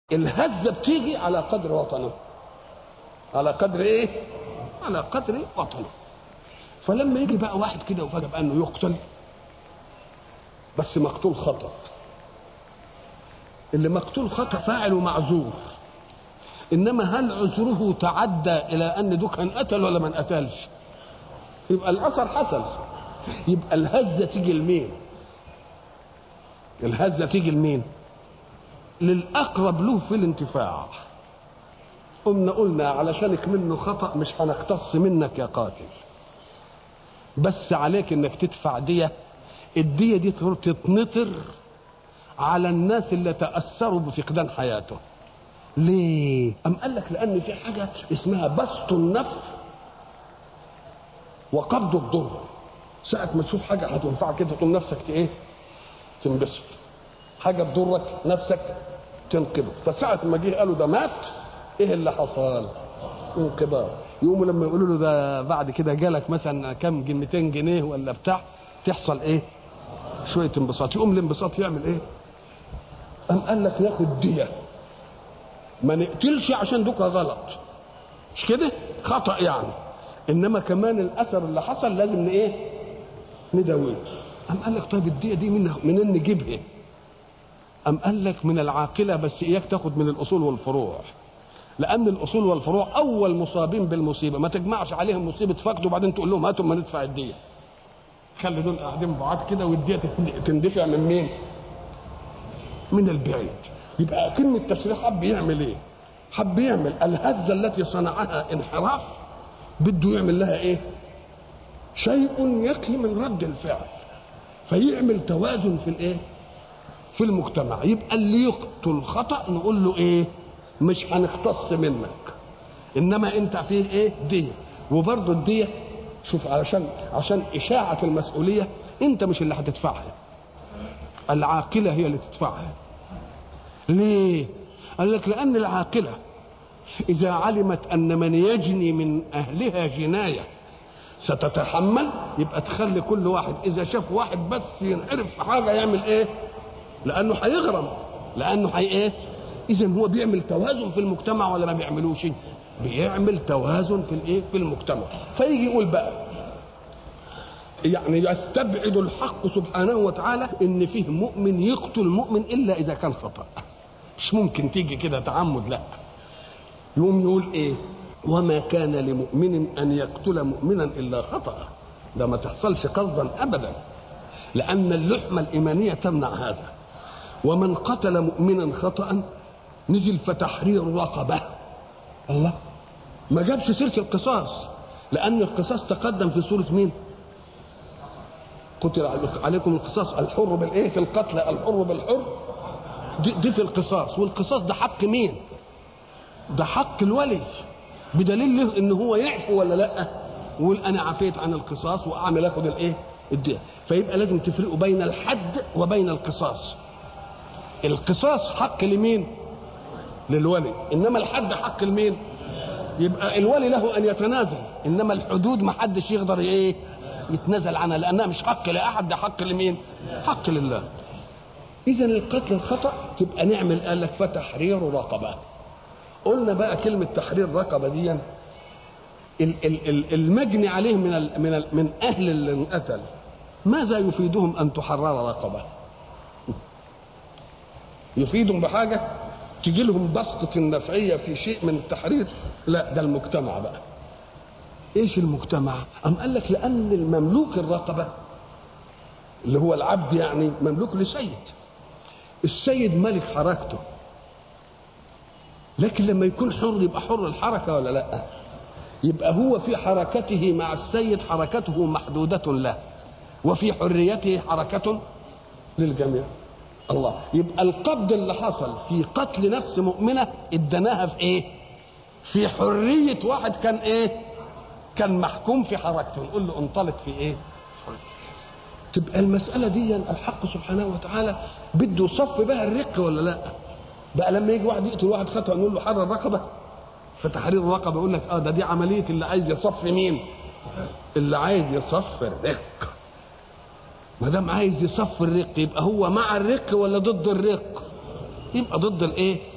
الهزه بتيجي على قدر وطنه على قدر ايه على قدر وطنه فلما يجي بقى واحد كده وفجأة بقى انه يقتل بس مقتول خطأ اللي مقتول خطأ فاعل ومعذور انما هل عذره تعدى الى ان ده كان قتل ولا ما قتلش يبقى الاثر حصل يبقى الهزه تيجي لمين الهزه تيجي لمين للاقرب له في الانتفاع قمنا قلنا علشانك منه خطا مش هنقتص منك يا قاتل بس عليك انك تدفع ديه الديه دي تتنطر على الناس اللي تاثروا بفقدان حياته ليه ام قال لك لان في حاجه اسمها بسط النفع وقبض الضر ساعة ما تشوف حاجة هتنفعك كده تقوم نفسك ايه؟ تنبسط. حاجة تضرك نفسك تنقبض، فساعة ما جه قالوا ده مات ايه اللي حصل؟ انقباض. يقوموا لما يقولوا له ده بعد كده جالك مثلا كام 200 جنيه ولا بتاع تحصل ايه؟ شوية انبساط، يقوم الانبساط يعمل ايه؟ قام قال لك ناخد دية. ما نقتلش عشان دوكا غلط. مش كده؟ خطأ يعني. انما كمان الاثر اللي حصل لازم ايه نداويه قام قال لك طيب الديه دي من منين نجيبها قام قال لك من العاقله بس اياك تاخد من الاصول والفروع لان الاصول والفروع اول مصابين بالمصيبه ما تجمعش عليهم مصيبه فقد وبعدين تقول لهم هاتوا ما ندفع الديه خلي دول قاعدين بعاد كده والديه تندفع من مين من البعيد يبقى كلمه التشريع حب يعمل ايه حب يعمل الهزه التي صنعها انحراف بده يعمل لها ايه شيء يقي من رد الفعل فيعمل توازن في الايه في المجتمع يبقى اللي يقتل خطا نقول له ايه مش هنختص منك انما انت فيه ايه دية وبرضه الدية شوف علشان عشان اشاعة المسؤولية انت مش اللي هتدفعها العاقلة هي اللي تدفعها ليه قال لك لان العاقله إذا علمت أن من يجني من أهلها جناية ستتحمل يبقى تخلي كل واحد إذا شاف واحد بس ينحرف في حاجة يعمل إيه؟ لأنه هيغرم لأنه هي إيه؟ إذا هو بيعمل توازن في المجتمع ولا ما بيعملوش؟ بيعمل توازن في الإيه؟ في المجتمع فيجي يقول بقى يعني يستبعد الحق سبحانه وتعالى ان فيه مؤمن يقتل مؤمن الا اذا كان خطا مش ممكن تيجي كده تعمد لا يقوم يقول ايه وما كان لمؤمن ان يقتل مؤمنا الا خطا ده ما تحصلش قصدا ابدا لان اللحمه الايمانيه تمنع هذا ومن قتل مؤمنا خطا نزل فتحرير رقبه الله ما جابش سيره القصاص لان القصاص تقدم في سوره مين قتل عليكم القصاص الحر بالايه في القتل الحر بالحر دي, دي في القصاص والقصاص ده حق مين ده حق الولي بدليل له ان هو يعفو ولا لا ويقول انا عفيت عن القصاص واعمل اخد الايه الدية فيبقى لازم تفرقوا بين الحد وبين القصاص القصاص حق لمين للولي انما الحد حق لمين يبقى الولي له ان يتنازل انما الحدود ما حدش يقدر ايه يتنازل عنها لانها مش حق لاحد ده حق لمين حق لله اذا القتل الخطا تبقى نعمل قال لك فتحرير رقبه قلنا بقى كلمة تحرير رقبة دي المجني عليه من ال من ال من أهل اللي انقتل ماذا يفيدهم أن تحرر رقبة؟ يفيدهم بحاجة تجي لهم بسطة النفعية في شيء من التحرير؟ لا ده المجتمع بقى. إيش المجتمع؟ أم قال لك لأن المملوك الرقبة اللي هو العبد يعني مملوك لسيد. السيد ملك حركته لكن لما يكون حر يبقى حر الحركه ولا لا يبقى هو في حركته مع السيد حركته محدوده له وفي حريته حركه للجميع الله يبقى القبض اللي حصل في قتل نفس مؤمنه ادناها في ايه في حريه واحد كان ايه كان محكوم في حركته نقول له انطلق في ايه تبقى المسألة دي الحق سبحانه وتعالى بده يصف بها الرق ولا لا؟ بقى لما يجي واحد يقتل واحد خطأ نقول له حرر رقبة فتحرير الرقبة يقول لك اه ده دي عملية اللي عايز يصف مين؟ اللي عايز يصف الرق ما دام عايز يصف الرق يبقى هو مع الرق ولا ضد الرق؟ يبقى ضد الايه؟